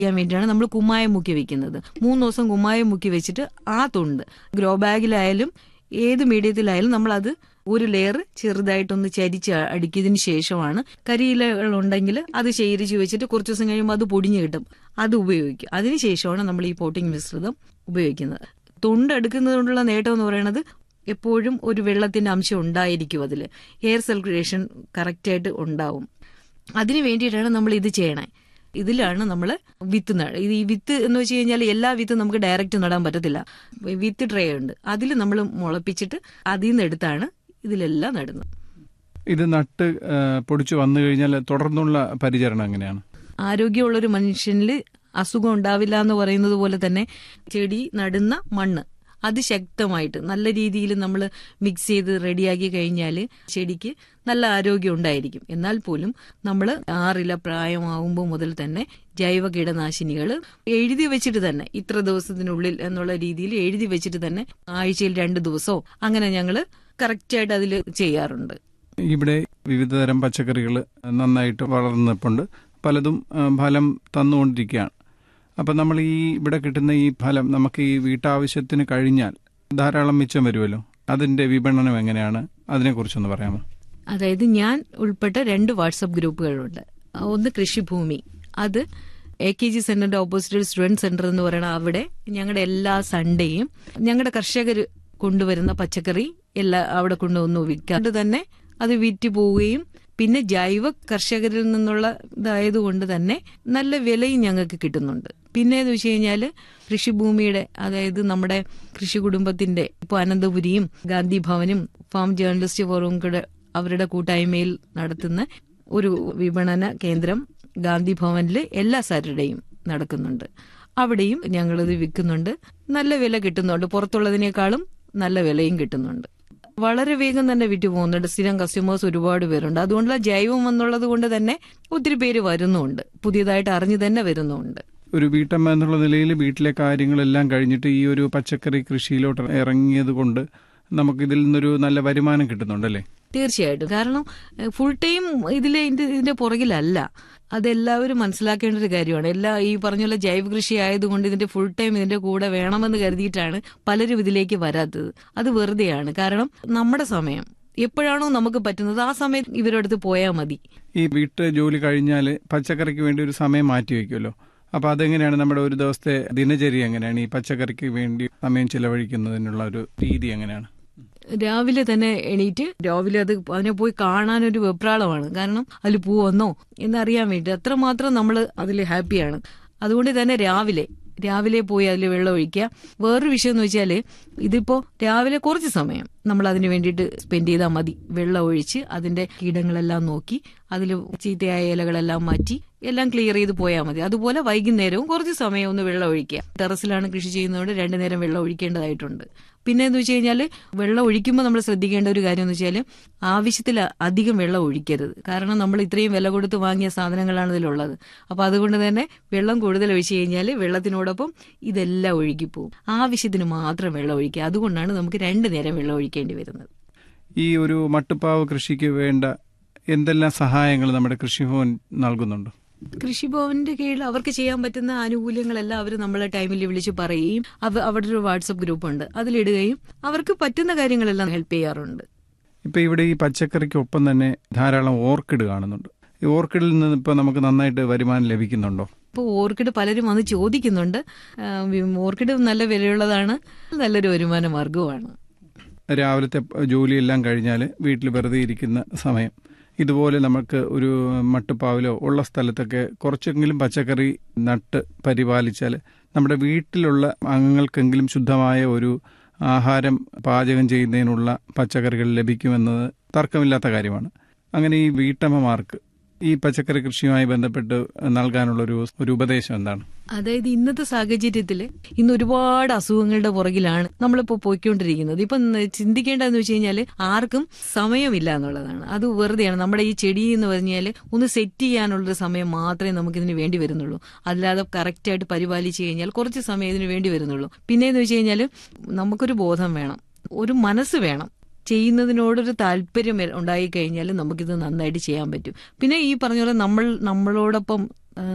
ചെയ്യാൻ വേണ്ടിയാണ് നമ്മൾ കുമ്മായം മുക്കി വെക്കുന്നത് മൂന്ന് ദിവസം കുമ്മായം മുക്കി വെച്ചിട്ട് ആ തൊണ്ട് ഗ്രോ ബാഗിലായാലും ഏത് മീഡിയത്തിലായാലും നമ്മൾ അത് ഒരു ലെയർ ചെറുതായിട്ടൊന്ന് ചരിച്ച് അടിക്കിയതിന് ശേഷമാണ് കരിയിലകൾ ഉണ്ടെങ്കിൽ അത് ശേഖരിച്ച് വെച്ചിട്ട് കുറച്ച് ദിവസം കഴിയുമ്പോൾ അത് പൊടിഞ്ഞു കിട്ടും അത് ഉപയോഗിക്കും അതിനുശേഷമാണ് നമ്മൾ ഈ പോട്ടിംഗ് മിശ്രിതം ഉപയോഗിക്കുന്നത് തൊണ്ട് എടുക്കുന്നതുകൊണ്ടുള്ള നേട്ടം എന്ന് പറയുന്നത് എപ്പോഴും ഒരു വെള്ളത്തിന്റെ അംശം ഉണ്ടായിരിക്കും അതിൽ എയർ സർക്കുലേഷൻ കറക്റ്റായിട്ട് ഉണ്ടാവും അതിന് വേണ്ടിയിട്ടാണ് നമ്മൾ ഇത് ചെയ്യണേ ഇതിലാണ് നമ്മൾ വിത്ത് നട ഇത് ഈ വിത്ത് എന്ന് വെച്ച് കഴിഞ്ഞാൽ എല്ലാ വിത്തും നമുക്ക് ഡയറക്റ്റ് നടാൻ പറ്റത്തില്ല വിത്ത് ട്രേ ഉണ്ട് അതിൽ നമ്മൾ മുളപ്പിച്ചിട്ട് അതിൽ നിന്ന് എടുത്താണ് ഇതിലെല്ലാം നടുന്നത് ഇത് നട്ട് ആ, പൊടിച്ചു വന്നു കഴിഞ്ഞാൽ തുടർന്നുള്ള പരിചരണം എങ്ങനെയാണ് ആരോഗ്യമുള്ളൊരു മനുഷ്യനിൽ അസുഖം ഉണ്ടാവില്ല എന്ന് പറയുന്നത് പോലെ തന്നെ ചെടി നടുന്ന മണ്ണ് അതിശക്തമായിട്ട് നല്ല രീതിയിൽ നമ്മൾ മിക്സ് ചെയ്ത് റെഡിയാക്കി കഴിഞ്ഞാൽ ചെടിക്ക് നല്ല ആരോഗ്യം ഉണ്ടായിരിക്കും എന്നാൽ പോലും നമ്മൾ ആറില പ്രായമാകുമ്പോൾ മുതൽ തന്നെ ജൈവ കീടനാശിനികൾ എഴുതി വെച്ചിട്ട് തന്നെ ഇത്ര ദിവസത്തിനുള്ളിൽ എന്നുള്ള രീതിയിൽ എഴുതി വെച്ചിട്ട് തന്നെ ആഴ്ചയിൽ രണ്ട് ദിവസമോ അങ്ങനെ ഞങ്ങൾ കറക്റ്റായിട്ട് അതിൽ ചെയ്യാറുണ്ട് ഇവിടെ വിവിധ തരം പച്ചക്കറികൾ നന്നായിട്ട് വളർന്നിപ്പുണ്ട് പലതും ആ, ഫലം തന്നുകൊണ്ടിരിക്കുകയാണ് അപ്പം നമ്മൾ ഈ ഇവിടെ കിട്ടുന്ന ഈ ഫലം നമുക്ക് ഈ വീട്ടാവശ്യത്തിന് കഴിഞ്ഞാൽ ധാരാളം മിച്ചം വരുമല്ലോ അതിന്റെ വിപണനം എങ്ങനെയാണ് അതിനെക്കുറിച്ചൊന്ന് പറയാമോ അതായത് ഞാൻ ഉൾപ്പെട്ട രണ്ട് വാട്സപ്പ് ഗ്രൂപ്പുകളുണ്ട് ഒന്ന് കൃഷിഭൂമി അത് എ കെ ജി സെന്ററിന്റെ ഓപ്പോസിറ്റ് സ്റ്റുഡന്റ് സെന്റർ എന്ന് പറയുന്ന അവിടെ ഞങ്ങളുടെ എല്ലാ സൺഡേയും ഞങ്ങളുടെ കർഷകർ കൊണ്ടുവരുന്ന പച്ചക്കറി എല്ലാം അവിടെ കൊണ്ടുവന്ന് വിൽക്കാണ്ട് തന്നെ അത് വിറ്റ് പോവുകയും പിന്നെ ജൈവ കർഷകരിൽ നിന്നുള്ള ഇതായതുകൊണ്ട് തന്നെ നല്ല വിലയും ഞങ്ങൾക്ക് കിട്ടുന്നുണ്ട് പിന്നെ എന്ന് വെച്ച് കഴിഞ്ഞാൽ കൃഷിഭൂമിയുടെ അതായത് നമ്മുടെ കൃഷി കുടുംബത്തിന്റെ ഇപ്പോൾ അനന്തപുരിയും ഗാന്ധി ഭവനും ഫാം ജേർണലിസ്റ്റ് ഫോറവും കൂടെ അവരുടെ കൂട്ടായ്മയിൽ നടത്തുന്ന ഒരു വിപണന കേന്ദ്രം ഗാന്ധി ഭവനിൽ എല്ലാ സാറ്റർഡേയും നടക്കുന്നുണ്ട് അവിടെയും ഞങ്ങളിത് വിൽക്കുന്നുണ്ട് നല്ല വില കിട്ടുന്നുണ്ട് പുറത്തുള്ളതിനേക്കാളും നല്ല വിലയും കിട്ടുന്നുണ്ട് വളരെ വേഗം തന്നെ വിറ്റ് പോകുന്നുണ്ട് സ്ഥിരം കസ്റ്റമേഴ്സ് ഒരുപാട് പേരുണ്ട് അതുകൊണ്ടുള്ള ജൈവം എന്നുള്ളത് കൊണ്ട് തന്നെ ഒത്തിരി പേര് വരുന്നുമുണ്ട് പുതിയതായിട്ട് അറിഞ്ഞു തന്നെ വരുന്നുമുണ്ട് ഒരു വീട്ടമ്മ എന്നുള്ള നിലയിൽ വീട്ടിലെ കാര്യങ്ങളെല്ലാം കഴിഞ്ഞിട്ട് ഈ ഒരു പച്ചക്കറി കൃഷിയിലോട്ട് ഇറങ്ങിയത് കൊണ്ട് നമുക്ക് ഇതിൽ നിന്നൊരു നല്ല വരുമാനം കിട്ടുന്നുണ്ടല്ലേ തീർച്ചയായിട്ടും കാരണം ഫുൾ ടൈം ഇതിലെ ഇതിന്റെ ഇതിന്റെ പുറകിലല്ല അതെല്ലാവരും മനസ്സിലാക്കേണ്ട ഒരു കാര്യമാണ് എല്ലാ ഈ പറഞ്ഞ പോലെ ജൈവ കൃഷി ആയതുകൊണ്ട് ഇതിന്റെ ഫുൾ ടൈം ഇതിന്റെ കൂടെ വേണമെന്ന് കരുതിയിട്ടാണ് പലരും ഇതിലേക്ക് വരാത്തത് അത് വെറുതെയാണ് കാരണം നമ്മുടെ സമയം എപ്പോഴാണോ നമുക്ക് പറ്റുന്നത് ആ സമയത്ത് ഇവരുടെ അടുത്ത് പോയാൽ മതി ഈ വീട്ട് ജോലി കഴിഞ്ഞാൽ പച്ചക്കറിക്ക് വേണ്ടി ഒരു സമയം മാറ്റി വയ്ക്കുമല്ലോ അപ്പൊ അതെങ്ങനെയാണ് നമ്മുടെ ഒരു ദിവസത്തെ ദിനചര്യ എങ്ങനെയാണ് ഈ പച്ചക്കറിക്ക് വേണ്ടി സമയം ചിലവഴിക്കുന്നതിനുള്ള ഒരു രീതി എങ്ങനെയാണ് രാവിലെ തന്നെ എണീറ്റ് രാവിലെ അത് അതിനെ പോയി കാണാനൊരു വെപ്രാളമാണ് കാരണം അതിൽ പൂ വന്നോ എന്നറിയാൻ വേണ്ടി അത്രമാത്രം നമ്മൾ അതിൽ ഹാപ്പിയാണ് അതുകൊണ്ട് തന്നെ രാവിലെ രാവിലെ പോയി അതിൽ വെള്ളം ഒഴിക്കുക വേറൊരു വിഷയം എന്ന് വെച്ചാൽ ഇതിപ്പോ രാവിലെ കുറച്ച് സമയം നമ്മൾ അതിന് വേണ്ടിയിട്ട് സ്പെൻഡ് ചെയ്താൽ മതി വെള്ളം ഒഴിച്ച് അതിന്റെ കീടങ്ങളെല്ലാം നോക്കി അതിൽ ചീത്തയായ ഇലകളെല്ലാം മാറ്റി എല്ലാം ക്ലിയർ ചെയ്ത് പോയാൽ മതി അതുപോലെ വൈകുന്നേരവും കുറച്ച് സമയം ഒന്ന് വെള്ളം ഒഴിക്കുക ടെറസിലാണ് കൃഷി ചെയ്യുന്നതുകൊണ്ട് രണ്ടു നേരം വെള്ളം ഒഴിക്കേണ്ടതായിട്ടുണ്ട് പിന്നെ എന്ന് വെച്ച് കഴിഞ്ഞാൽ വെള്ളം ഒഴിക്കുമ്പോൾ നമ്മൾ ശ്രദ്ധിക്കേണ്ട ഒരു കാര്യം എന്ന് വെച്ചാൽ ആവശ്യത്തിൽ അധികം വെള്ളം ഒഴിക്കരുത് കാരണം നമ്മൾ ഇത്രയും വില കൊടുത്ത് വാങ്ങിയ സാധനങ്ങളാണ് ഇതിലുള്ളത് അപ്പോൾ അതുകൊണ്ട് തന്നെ വെള്ളം കൂടുതൽ ഒഴിച്ചു കഴിഞ്ഞാൽ വെള്ളത്തിനോടൊപ്പം ഇതെല്ലാം ഒഴുകിപ്പോവും ആവശ്യത്തിന് മാത്രം വെള്ളം ഒഴിക്കുക അതുകൊണ്ടാണ് നമുക്ക് രണ്ടു നേരം വെള്ളം ഒഴിക്കേണ്ടി വരുന്നത് ഈ ഒരു മട്ടുപ്പാവ് കൃഷിക്ക് വേണ്ട എന്തെല്ലാം സഹായങ്ങൾ നമ്മുടെ കൃഷിഭവൻ നൽകുന്നുണ്ട് കൃഷിഭവന്റെ കീഴിൽ അവർക്ക് ചെയ്യാൻ പറ്റുന്ന ആനുകൂല്യങ്ങളെല്ലാം അവർ നമ്മളെ ടൈമിൽ വിളിച്ച് പറയുകയും അവ- അവിടെ ഒരു വാട്സപ്പ് ഗ്രൂപ്പ് ഉണ്ട് അതിലിടുകയും അവർക്ക് പറ്റുന്ന കാര്യങ്ങളെല്ലാം ഹെൽപ്പ് ചെയ്യാറുണ്ട് ഇപ്പൊ ഇവിടെ ഈ പച്ചക്കറിക്കൊപ്പം തന്നെ ധാരാളം ഓർക്കിഡ് കാണുന്നുണ്ട് ഈ ഓർക്കിഡിൽ നിന്ന് ഇപ്പൊ നമുക്ക് നന്നായിട്ട് വരുമാനം ലഭിക്കുന്നുണ്ടോ ഇപ്പോൾ ഓർക്കിഡ് പലരും വന്ന് ചോദിക്കുന്നുണ്ട് ആ, വി- ഓർക്കിഡ് നല്ല വിലയുള്ളതാണ് നല്ലൊരു വരുമാന മാർഗവുമാണ് രാവിലത്തെ ജോലിയെല്ലാം കഴിഞ്ഞാൽ വീട്ടിൽ വെറുതെ ഇരിക്കുന്ന സമയം ഇതുപോലെ നമുക്ക് ഒരു മട്ടുപ്പാവിലോ ഉള്ള സ്ഥലത്തൊക്കെ കുറച്ചെങ്കിലും പച്ചക്കറി നട്ട് പരിപാലിച്ചാൽ നമ്മുടെ വീട്ടിലുള്ള അംഗങ്ങൾക്കെങ്കിലും ശുദ്ധമായ ഒരു ആഹാരം പാചകം ചെയ്യുന്നതിനുള്ള പച്ചക്കറികൾ ലഭിക്കുമെന്നത് തർക്കമില്ലാത്ത കാര്യമാണ് അങ്ങനെ ഈ വീട്ടമ്മമാർക്ക് ഈ പച്ചക്കറി കൃഷിയുമായി ബന്ധപ്പെട്ട് നൽകാനുള്ള ഒരു ഒരു ഉപദേശം എന്താണ് അതായത് ഇന്നത്തെ സാഹചര്യത്തിൽ ഇന്ന് ഒരുപാട് അസുഖങ്ങളുടെ പുറകിലാണ് നമ്മളിപ്പോൾ പോയിക്കൊണ്ടിരിക്കുന്നത് ഇപ്പം ചിന്തിക്കേണ്ടതെന്ന് വെച്ച് കഴിഞ്ഞാൽ ആർക്കും സമയമില്ല എന്നുള്ളതാണ് അത് വെറുതെയാണ് നമ്മുടെ ഈ ചെടി എന്ന് പറഞ്ഞാൽ ഒന്ന് സെറ്റ് ചെയ്യാനുള്ളൊരു സമയം മാത്രമേ നമുക്കിതിന് വേണ്ടി വരുന്നുള്ളൂ അല്ലാതെ കറക്റ്റായിട്ട് പരിപാലിച്ചു കഴിഞ്ഞാൽ കുറച്ച് സമയം ഇതിന് വേണ്ടി വരുന്നുള്ളൂ പിന്നെയെന്ന് വെച്ച് കഴിഞ്ഞാൽ നമുക്കൊരു ബോധം വേണം ഒരു മനസ്സ് വേണം ചെയ്യുന്നതിനോടൊരു താല്പര്യം ഉണ്ടായി കഴിഞ്ഞാൽ നമുക്കിത് നന്നായിട്ട് ചെയ്യാൻ പറ്റും പിന്നെ ഈ പറഞ്ഞ പോലെ നമ്മൾ നമ്മളോടൊപ്പം